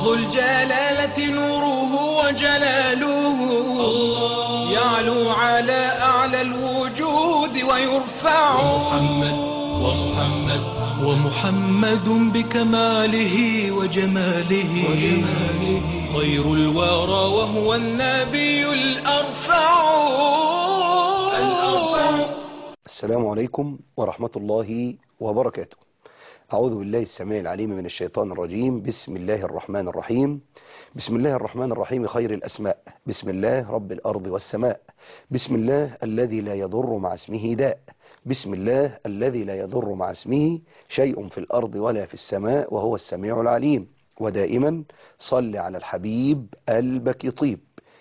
لفظ الجلالة نوره وجلاله يعلو على أعلى الوجود ويرفع محمد ومحمد ومحمد بكماله وجماله وجماله خير الورى وهو النبي الأرفع السلام عليكم ورحمة الله وبركاته أعوذ بالله السميع العليم من الشيطان الرجيم بسم الله الرحمن الرحيم بسم الله الرحمن الرحيم خير الأسماء بسم الله رب الأرض والسماء بسم الله الذي لا يضر مع اسمه داء بسم الله الذي لا يضر مع اسمه شيء في الأرض ولا في السماء وهو السميع العليم ودائما صل على الحبيب قلبك يطيب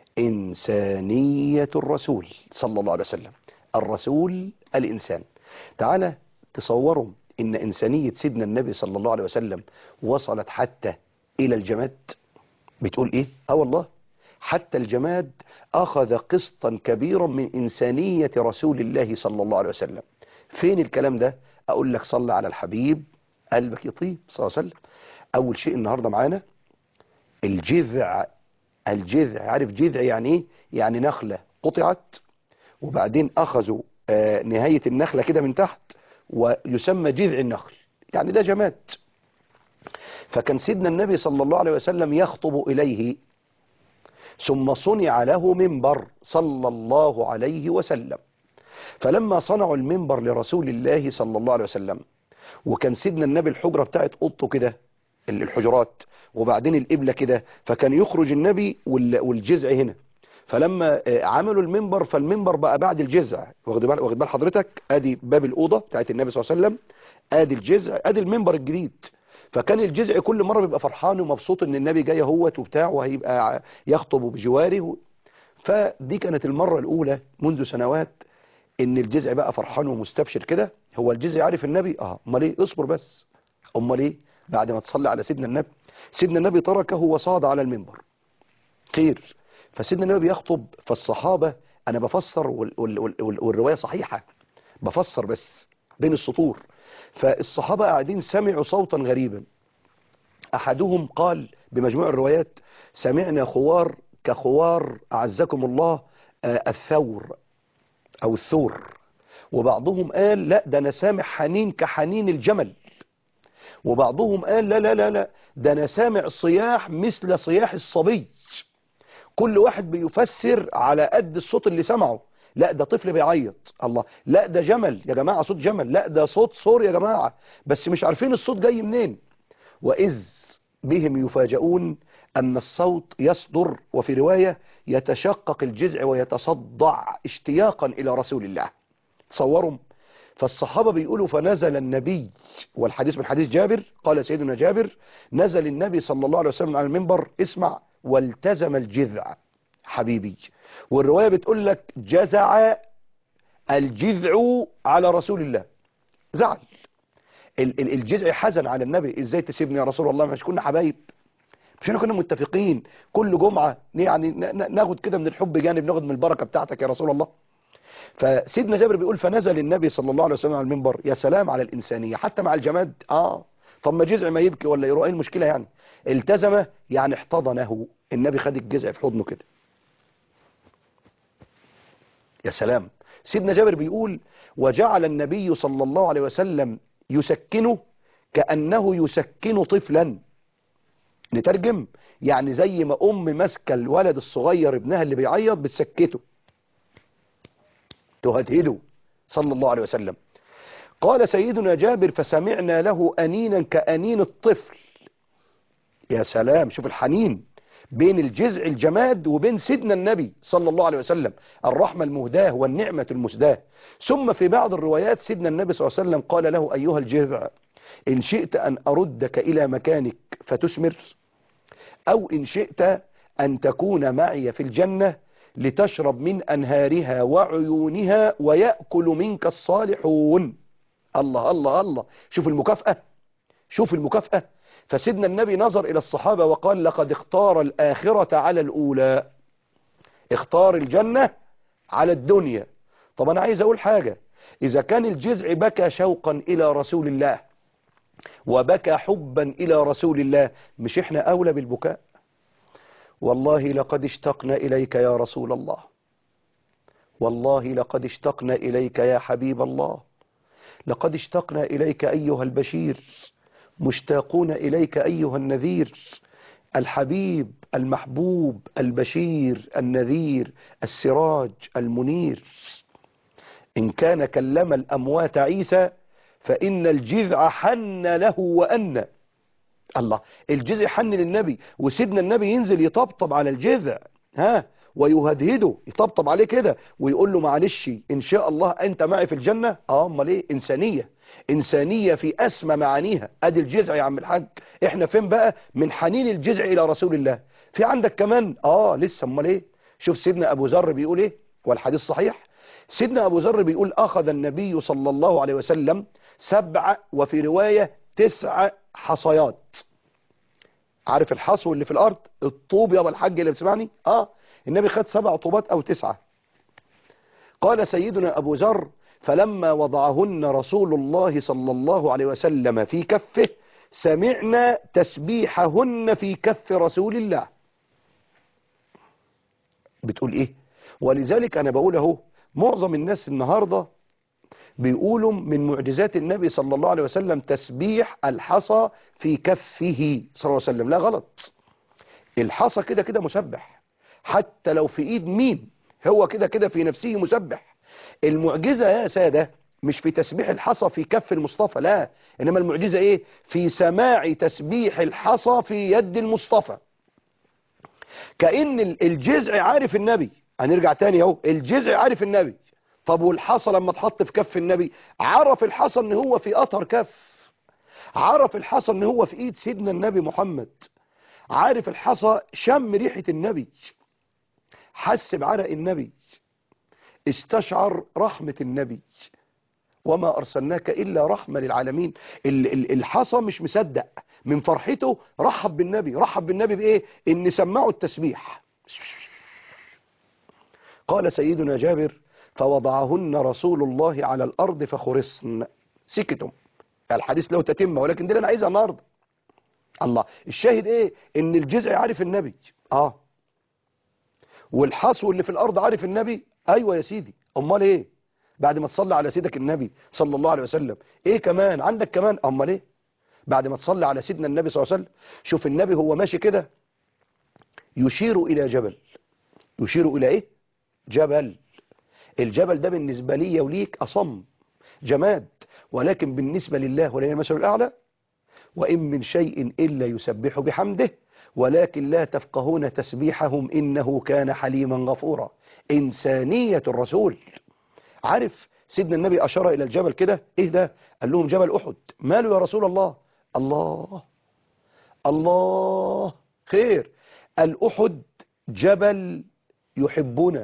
إنسانية الرسول صلى الله عليه وسلم الرسول الإنسان تعالى تصوروا إن إنسانية سيدنا النبي صلى الله عليه وسلم وصلت حتى إلى الجماد بتقول إيه؟ آه والله حتى الجماد أخذ قسطا كبيرا من إنسانية رسول الله صلى الله عليه وسلم فين الكلام ده؟ أقول لك صل على الحبيب قلبك يطيب صلى الله عليه وسلم أول شيء النهاردة معانا الجذع الجذع عارف جذع يعني إيه؟ يعني نخلة قطعت وبعدين أخذوا آه نهاية النخلة كده من تحت ويسمى جذع النخل يعني ده جماد فكان سيدنا النبي صلى الله عليه وسلم يخطب إليه ثم صنع له منبر صلى الله عليه وسلم فلما صنعوا المنبر لرسول الله صلى الله عليه وسلم وكان سيدنا النبي الحجرة بتاعت أوضته كده الحجرات وبعدين القبلة كده فكان يخرج النبي والجذع هنا فلما عملوا المنبر فالمنبر بقى بعد الجذع واخد بال واخد بال حضرتك ادي باب الاوضه بتاعت النبي صلى الله عليه وسلم ادي الجذع ادي المنبر الجديد فكان الجذع كل مره بيبقى فرحان ومبسوط ان النبي جاي اهوت وبتاع وهيبقى يخطب بجواره فدي كانت المره الاولى منذ سنوات ان الجذع بقى فرحان ومستبشر كده هو الجذع عارف النبي اه امال ايه اصبر بس امال ايه بعد ما تصلي على سيدنا النبي سيدنا النبي تركه وصعد على المنبر خير فسيدنا النبي بيخطب فالصحابة أنا بفسر وال وال وال والرواية صحيحة بفسر بس بين السطور فالصحابة قاعدين سمعوا صوتا غريبا أحدهم قال بمجموع الروايات سمعنا خوار كخوار أعزكم الله آه الثور أو الثور وبعضهم قال لا ده أنا سامع حنين كحنين الجمل وبعضهم قال لا لا لا لا ده أنا سامع صياح مثل صياح الصبي كل واحد بيفسر على قد الصوت اللي سمعه لا ده طفل بيعيط الله لا ده جمل يا جماعة صوت جمل لا ده صوت صور يا جماعة بس مش عارفين الصوت جاي منين وإذ بهم يفاجؤون أن الصوت يصدر وفي رواية يتشقق الجذع ويتصدع اشتياقا إلى رسول الله تصوروا فالصحابة بيقولوا فنزل النبي والحديث من حديث جابر قال سيدنا جابر نزل النبي صلى الله عليه وسلم على المنبر اسمع والتزم الجذع حبيبي والرواية بتقول لك جزع الجذع على رسول الله زعل الجذع حزن على النبي ازاي تسيبني يا رسول الله مش كنا حبايب مش احنا كنا متفقين كل جمعة يعني ناخد كده من الحب جانب ناخد من البركة بتاعتك يا رسول الله فسيدنا جابر بيقول فنزل النبي صلى الله عليه وسلم على المنبر يا سلام على الإنسانية حتى مع الجماد اه طب ما جذع ما يبكي ولا يروح ايه المشكلة يعني التزم يعني احتضنه النبي خد الجذع في حضنه كده يا سلام سيدنا جابر بيقول وجعل النبي صلى الله عليه وسلم يسكنه كأنه يسكن طفلا نترجم يعني زي ما أم ماسكه الولد الصغير ابنها اللي بيعيط بتسكته تهدهده صلى الله عليه وسلم قال سيدنا جابر فسمعنا له أنينا كأنين الطفل يا سلام شوف الحنين بين الجزع الجماد وبين سيدنا النبي صلى الله عليه وسلم الرحمة المهداة والنعمة المسداة ثم في بعض الروايات سيدنا النبي صلى الله عليه وسلم قال له أيها الجذع إن شئت أن أردك إلى مكانك فتثمر أو إن شئت أن تكون معي في الجنة لتشرب من أنهارها وعيونها ويأكل منك الصالحون الله الله الله شوف المكافأة شوف المكافأة فسيدنا النبي نظر إلى الصحابة وقال لقد اختار الآخرة على الأولى اختار الجنة على الدنيا طب أنا عايز أقول حاجة إذا كان الجزع بكى شوقا إلى رسول الله وبكى حبا إلى رسول الله مش احنا أولى بالبكاء والله لقد اشتقنا إليك يا رسول الله والله لقد اشتقنا إليك يا حبيب الله لقد اشتقنا إليك أيها البشير مشتاقون إليك أيها النذير الحبيب المحبوب البشير النذير السراج المنير إن كان كلم الأموات عيسى فإن الجذع حن له وأن الله الجذع حن للنبي وسيدنا النبي ينزل يطبطب على الجذع ها ويهدهده يطبطب عليه كده ويقول له معلش ان شاء الله انت معي في الجنة اه امال ايه انسانية انسانية في اسمى معانيها ادي الجذع يا عم الحاج احنا فين بقى من حنين الجذع الى رسول الله في عندك كمان اه لسه امال ايه شوف سيدنا ابو ذر بيقول ايه والحديث صحيح سيدنا ابو ذر بيقول اخذ النبي صلى الله عليه وسلم سبع وفي رواية تسع حصيات عارف الحصو اللي في الارض الطوب يا ابو الحاج اللي بتسمعني اه النبي خد سبع طوبات او تسعة قال سيدنا ابو ذر فلما وضعهن رسول الله صلى الله عليه وسلم في كفه سمعنا تسبيحهن في كف رسول الله بتقول ايه ولذلك انا بقول اهو معظم الناس النهارده بيقولوا من معجزات النبي صلى الله عليه وسلم تسبيح الحصى في كفه صلى الله عليه وسلم لا غلط الحصى كده كده مسبح حتى لو في ايد مين هو كده كده في نفسه مسبح المعجزة يا سادة مش في تسبيح الحصى في كف المصطفى لا انما المعجزة ايه في سماع تسبيح الحصى في يد المصطفى كأن الجزع عارف النبي هنرجع تاني اهو الجزع عارف النبي طب والحصى لما اتحط في كف النبي عرف الحصى ان هو في اطهر كف عرف الحصى ان هو في ايد سيدنا النبي محمد عارف الحصى شم ريحة النبي حس بعرق النبي استشعر رحمة النبي وما أرسلناك إلا رحمة للعالمين الحصى مش مصدق من فرحته رحب بالنبي رحب بالنبي بإيه إن سمعوا التسبيح قال سيدنا جابر فوضعهن رسول الله على الأرض فخرصن سكتم الحديث له تتمة ولكن دي اللي أنا عايزها النهاردة الله الشاهد إيه إن الجزء عارف النبي آه والحصو اللي في الأرض عارف النبي أيوة يا سيدي أمال إيه بعد ما تصلي على سيدك النبي صلى الله عليه وسلم إيه كمان عندك كمان أمال إيه بعد ما تصلي على سيدنا النبي صلى الله عليه وسلم شوف النبي هو ماشي كده يشير إلى جبل يشير إلى إيه جبل الجبل ده بالنسبة لي وليك أصم جماد ولكن بالنسبة لله ولله المثل الأعلى وإن من شيء إلا يسبح بحمده ولكن لا تفقهون تسبيحهم إنه كان حليما غفورا إنسانية الرسول عارف سيدنا النبي أشار إلى الجبل كده إيه ده قال لهم جبل أحد ماله يا رسول الله الله الله خير الأحد جبل يحبنا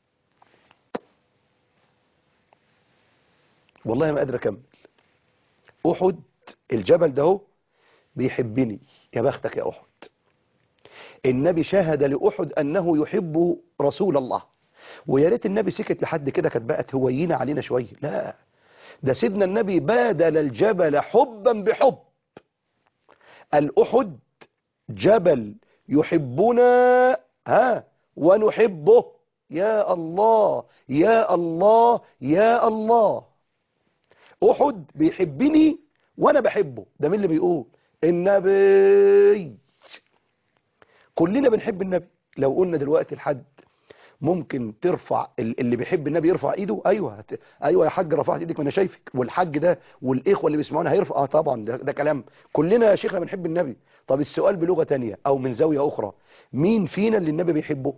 والله ما قادر أكمل أحد الجبل ده هو بيحبني يا بختك يا أحد النبي شاهد لأحد أنه يحب رسول الله ويا ريت النبي سكت لحد كده كانت بقت هوينة علينا شوية لا ده سيدنا النبي بادل الجبل حبا بحب الأحد جبل يحبنا ها ونحبه يا الله يا الله يا الله أحد بيحبني وأنا بحبه ده مين اللي بيقول النبي كلنا بنحب النبي لو قلنا دلوقتي لحد ممكن ترفع اللي بيحب النبي يرفع ايده ايوه هت... ايوه يا حاج رفعت ايدك ما انا شايفك والحاج ده والاخوه اللي بيسمعونا هيرفع اه طبعا ده, ده كلام كلنا يا شيخنا بنحب النبي طب السؤال بلغه تانية او من زاويه اخرى مين فينا اللي النبي بيحبه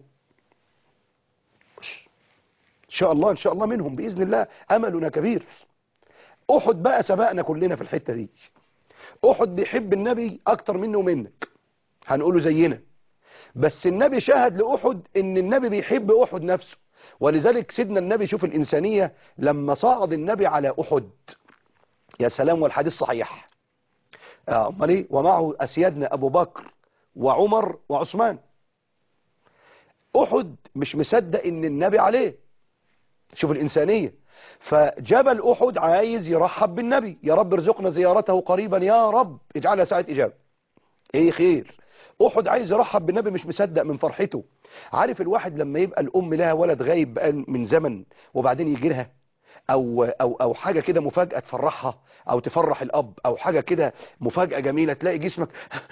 ان شاء الله ان شاء الله منهم باذن الله املنا كبير احد بقى سبقنا كلنا في الحته دي احد بيحب النبي اكتر مني ومنك هنقوله زينا بس النبي شاهد لأحد ان النبي بيحب أحد نفسه ولذلك سيدنا النبي شوف الإنسانية لما صعد النبي على أحد يا سلام والحديث صحيح امال ايه ومعه أسيادنا أبو بكر وعمر وعثمان أحد مش مصدق ان النبي عليه شوف الإنسانية فجبل أحد عايز يرحب بالنبي يا رب ارزقنا زيارته قريبا يا رب اجعلها ساعة إجابة ايه خير أحد عايز يرحب بالنبي مش مصدق من فرحته عارف الواحد لما يبقى الأم لها ولد غايب بقى من زمن وبعدين يجي لها أو, أو, أو حاجة كده مفاجأة تفرحها أو تفرح الأب أو حاجة كده مفاجأة جميلة تلاقي جسمك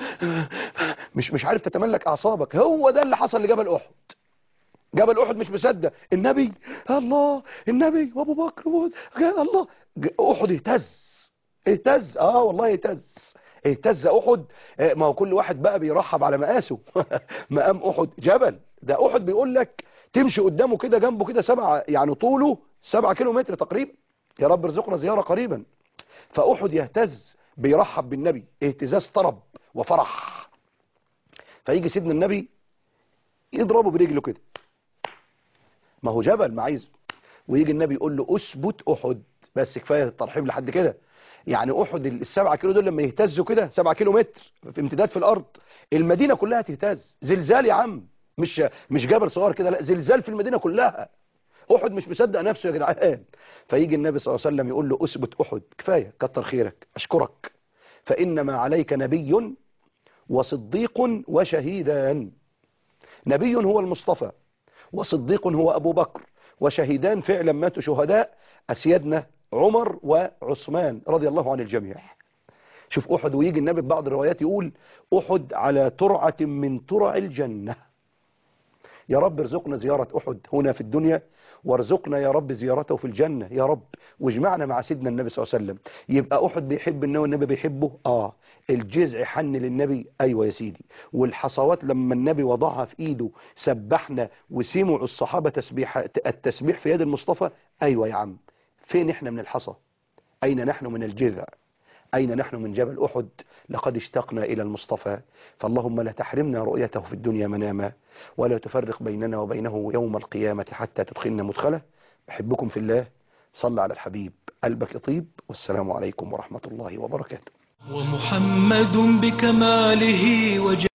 مش مش عارف تتملك أعصابك هو ده اللي حصل لجبل أحد جبل أحد مش مصدق النبي الله النبي وأبو بكر وأبو- الله ج- أحد اهتز اهتز اه والله اهتز اهتز أحد آه، ما هو كل واحد بقى بيرحب على مقاسه مقام أحد جبل ده أحد بيقول لك تمشي قدامه كده جنبه كده سبعة يعني طوله سبعة كيلو متر تقريبا يا رب ارزقنا زيارة قريبا فأحد يهتز بيرحب بالنبي اهتزاز طرب وفرح فيجي سيدنا النبي يضربه برجله كده ما هو جبل ما عايزه ويجي النبي يقول له اثبت احد بس كفايه الترحيب لحد كده يعني احد السبعة كيلو دول لما يهتزوا كده سبعة كيلو متر في امتداد في الارض المدينه كلها تهتز زلزال يا عم مش مش جبل صغير كده لا زلزال في المدينه كلها احد مش مصدق نفسه يا جدعان فيجي النبي صلى الله عليه وسلم يقول له اثبت احد كفايه كتر خيرك اشكرك فانما عليك نبي وصديق وشهيدان نبي هو المصطفى وصديق هو أبو بكر وشهيدان فعلا ماتوا شهداء أسيادنا عمر وعثمان رضي الله عن الجميع شوف أحد ويجي النبي في بعض الروايات يقول أحد على ترعة من ترع الجنة يا رب ارزقنا زيارة أحد هنا في الدنيا وارزقنا يا رب زيارته في الجنة يا رب واجمعنا مع سيدنا النبي صلى الله عليه وسلم يبقى أحد بيحب النبي والنبي بيحبه آه الجزع حن للنبي أيوة يا سيدي والحصوات لما النبي وضعها في إيده سبحنا وسمعوا الصحابة تسبيح التسبيح في يد المصطفى أيوة يا عم فين احنا من الحصى أين نحن من الجذع أين نحن من جبل أحد لقد اشتقنا إلى المصطفى فاللهم لا تحرمنا رؤيته في الدنيا مناما ولا تفرق بيننا وبينه يوم القيامة حتى تدخلنا مدخله بحبكم في الله صل على الحبيب قلبك يطيب والسلام عليكم ورحمة الله وبركاته ومحمد بكماله وجلاله